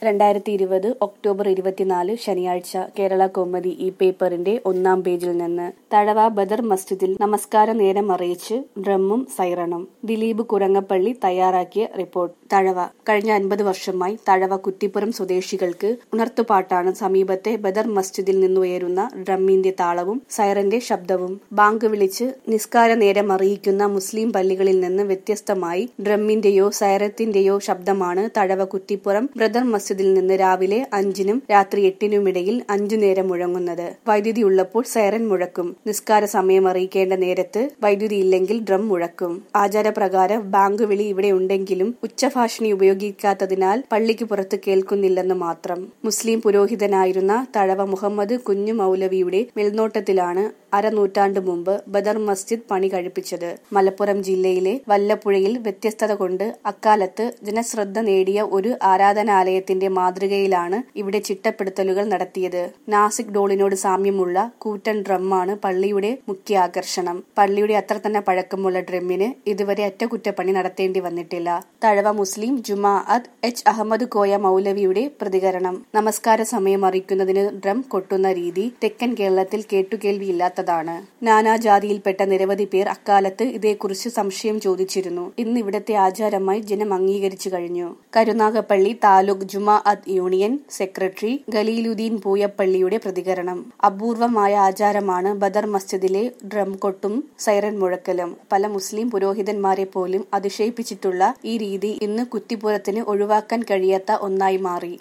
രണ്ടായിരത്തി ഇരുപത് ഒക്ടോബർ ഇരുപത്തിനാല് ശനിയാഴ്ച കേരള കൗമുദി ഈ പേപ്പറിന്റെ ഒന്നാം പേജിൽ നിന്ന് തഴവ ബദർ മസ്ജിദിൽ നമസ്കാര നേരം അറിയിച്ച് ഡ്രമ്മും സൈറണും ദിലീപ് കുരങ്ങപ്പള്ളി തയ്യാറാക്കിയ റിപ്പോർട്ട് തഴവ കഴിഞ്ഞ അൻപത് വർഷമായി തഴവ കുറ്റിപ്പുറം സ്വദേശികൾക്ക് ഉണർത്തുപാട്ടാണ് സമീപത്തെ ബദർ മസ്ജിദിൽ നിന്നുയരുന്ന ഡ്രമ്മിന്റെ താളവും സൈറന്റെ ശബ്ദവും ബാങ്ക് വിളിച്ച് നിസ്കാര നേരം അറിയിക്കുന്ന മുസ്ലിം പള്ളികളിൽ നിന്ന് വ്യത്യസ്തമായി ഡ്രമ്മിന്റെയോ സൈറത്തിന്റെയോ ശബ്ദമാണ് തഴവ കുറ്റിപ്പുറം ബ്രദർ മസ്ജിദിൽ നിന്ന് രാവിലെ അഞ്ചിനും രാത്രി എട്ടിനുമിടയിൽ അഞ്ചു നേരം മുഴങ്ങുന്നത് വൈദ്യുതി ഉള്ളപ്പോൾ സൈറൻ മുഴക്കും നിസ്കാര സമയം അറിയിക്കേണ്ട നേരത്ത് വൈദ്യുതി ഇല്ലെങ്കിൽ ഡ്രം മുഴക്കും ആചാരപ്രകാരം ബാങ്ക് വിളി ഇവിടെ ഉണ്ടെങ്കിലും ഉച്ചഭാഷണി ഉപയോഗിക്കാത്തതിനാൽ പള്ളിക്ക് പുറത്ത് കേൾക്കുന്നില്ലെന്ന് മാത്രം മുസ്ലിം പുരോഹിതനായിരുന്ന തഴവ മുഹമ്മദ് കുഞ്ഞു മൗലവിയുടെ മേൽനോട്ടത്തിലാണ് അരനൂറ്റാണ്ട് മുമ്പ് ബദർ മസ്ജിദ് പണി കഴിപ്പിച്ചത് മലപ്പുറം ജില്ലയിലെ വല്ലപ്പുഴയിൽ വ്യത്യസ്തത കൊണ്ട് അക്കാലത്ത് ജനശ്രദ്ധ നേടിയ ഒരു ആരാധനാലയത്തിന്റെ മാതൃകയിലാണ് ഇവിടെ ചിട്ടപ്പെടുത്തലുകൾ നടത്തിയത് നാസിക് ഡോളിനോട് സാമ്യമുള്ള കൂറ്റൻ ഡ്രമ്മാണ് പള്ളിയുടെ മുഖ്യ ആകർഷണം പള്ളിയുടെ അത്ര തന്നെ പഴക്കമുള്ള ഡ്രമ്മിന് ഇതുവരെ അറ്റകുറ്റപ്പണി നടത്തേണ്ടി വന്നിട്ടില്ല തഴവ മുസ്ലിം ജുമാഅത്ത് എച്ച് അഹമ്മദ് കോയ മൗലവിയുടെ പ്രതികരണം നമസ്കാര സമയം അറിയിക്കുന്നതിന് ഡ്രം കൊട്ടുന്ന രീതി തെക്കൻ കേരളത്തിൽ കേട്ടുകേൾവിയില്ലാത്തതാണ് നാനാജാതിയിൽപ്പെട്ട നിരവധി പേർ അക്കാലത്ത് ഇതേക്കുറിച്ച് സംശയം ചോദിച്ചിരുന്നു ഇന്ന് ഇവിടത്തെ ആചാരമായി ജനം അംഗീകരിച്ചു കഴിഞ്ഞു കരുനാഗപ്പള്ളി താലൂക്ക് ജുമാഅത്ത് യൂണിയൻ സെക്രട്ടറി ഖലീലുദ്ദീൻ പൂയപ്പള്ളിയുടെ പ്രതികരണം അപൂർവമായ ആചാരമാണ് ബദർ മസ്ജിദിലെ ഡ്രം കൊട്ടും സൈറൻ മുഴക്കലും പല മുസ്ലിം പുരോഹിതന്മാരെ പോലും അതിശയിപ്പിച്ചിട്ടുള്ള ഈ രീതി ഇന്ന് കുറ്റിപ്പുറത്തിന് ഒഴിവാക്കാൻ കഴിയാത്ത ഒന്നായി മാറി